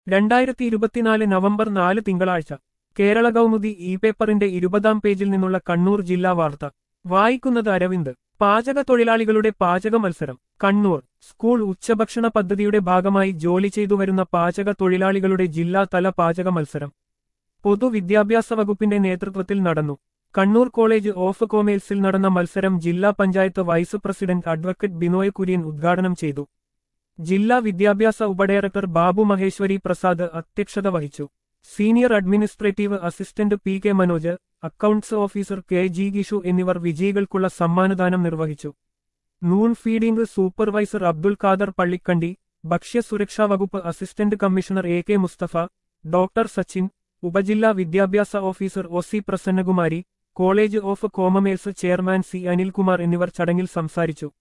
രണ്ടായിരത്തി ഇരുപത്തിനാല് നവംബർ നാല് തിങ്കളാഴ്ച കേരള കൗമുദി ഇ പേപ്പറിന്റെ ഇരുപതാം പേജിൽ നിന്നുള്ള കണ്ണൂർ ജില്ലാ വാർത്ത വായിക്കുന്നത് അരവിന്ദ് പാചക തൊഴിലാളികളുടെ പാചക മത്സരം കണ്ണൂർ സ്കൂൾ ഉച്ചഭക്ഷണ പദ്ധതിയുടെ ഭാഗമായി ജോലി ചെയ്തു വരുന്ന പാചക തൊഴിലാളികളുടെ ജില്ലാതല പാചക മത്സരം പൊതുവിദ്യാഭ്യാസ വകുപ്പിന്റെ നേതൃത്വത്തിൽ നടന്നു കണ്ണൂർ കോളേജ് ഓഫ് കൊമേഴ്സിൽ നടന്ന മത്സരം ജില്ലാ panchayat vice president advocate Binoy Kurian ഉദ്ഘാടനം ചെയ്തു ജില്ലാ വിദ്യാഭ്യാസ ഉപഡയറക്ടർ ബാബു മഹേശ്വരി പ്രസാദ് അധ്യക്ഷത വഹിച്ചു senior administrative assistant P K Manoj accounts officer K G Gishu എന്നിവർ വിജയികൾക്കുള്ള സമ്മാനദാനം നിർവഹിച്ചു noon feeding supervisor Abdul Khader Pallikkandi ഭക്ഷ്യസുരക്ഷാ വകുപ്പ് assistant commissioner A K Musthafa doctor Sachin ഉപജില്ലാ വിദ്യാഭ്യാസ officer O C Prasannakumari college of commerce chairman C Anilkumar എന്നിവർ ചടങ്ങിൽ സംസാരിച്ചു